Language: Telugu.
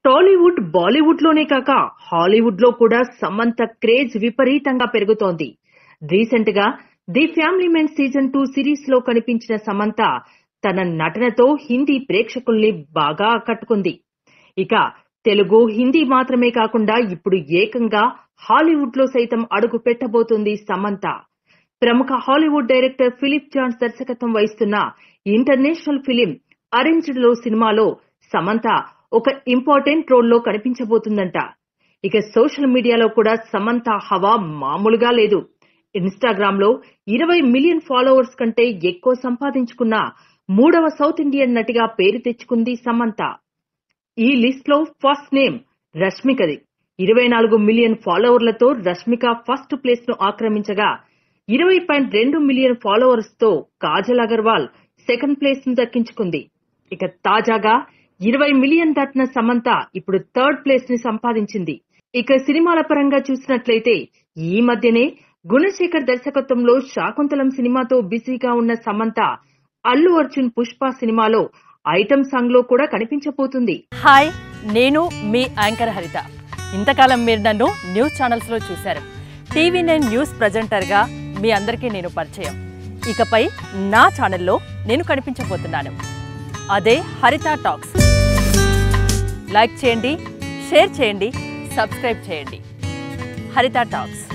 టాలీవుడ్ బాలీవుడ్ లోనే కాక హాలీవుడ్ లో కూడా సమంత క్రేజ్ విపరీతంగా పెరుగుతోంది రీసెంట్ గా the family men season two series లో కనిపించిన సమంత తన నటనతో హిందీ ప్రేక్షకుల్ని బాగా ఆకట్టుకుంది ఇక తెలుగు హిందీ మాత్రమే కాకుండా ఇప్పుడు ఏకంగా హాలీవుడ్ లో సైతం అడుగు పెట్టబోతుంది సమంత ప్రముఖ హాలీవుడ్ డైరెక్టర్ ఫిలిప్ జాన్స్ దర్శకత్వం వహిస్తున్న ఇంటర్నేషనల్ ఫిలిం అరేంజ్డ్ లో సినిమాలో సమంత ఒక ఇంపార్టెంట్ రోల్ లో కనిపించబోతుందంట ఇక సోషల్ మీడియాలో కూడా సమంత హవా మామూలుగా లేదు ఇన్స్టాగ్రామ్ లో ఇరవై మిలియన్ ఫాలోవర్స్ కంటే ఎక్కువ సంపాదించుకున్న మూడవ సౌత్ ఇండియన్ నటిగా పేరు తెచ్చుకుంది సమంత ఈ లిస్ట్ లో ఫస్ట్ నేమ్ రష్మికది ఇరవై నాలుగు మిలియన్ ఫాలోవర్లతో రష్మిక ఫస్ట్ ప్లేస్ ను ఆక్రమించగా ఇరవై పాయింట్ రెండు మిలియన్ ఫాలోవర్స్ తో కాజల్ అగర్వాల్ సెకండ్ ప్లేస్ ను దక్కించుకుంది ఇక తాజాగా ఇరవై మిలియన్ దాటిన సమంత ఇప్పుడు థర్డ్ ప్లేస్ ని సంపాదించింది ఇక సినిమాల పరంగా చూసినట్లయితే ఈ మధ్యనే గుణశేఖర్ దర్శకత్వంలో శాకుంతలం సినిమాతో బిజీగా ఉన్న సమంత అల్లు అర్జున్ పుష్ప సినిమాలో ఐటమ్ సాంగ్ లో కూడా కనిపించబోతుంది హాయ్ నేను మీ యాంకర్ హరిత ఇంతకాలం మీరు నన్ను న్యూస్ ఛానల్స్లో చూశారు టీవీ నైన్ న్యూస్ ప్రజెంటర్గా మీ అందరికీ నేను పరిచయం ఇకపై నా ఛానల్లో నేను కనిపించబోతున్నాను అదే హరిత టాక్స్ లైక్ చేయండి షేర్ చేయండి సబ్స్క్రైబ్ చేయండి హరిత టాక్స్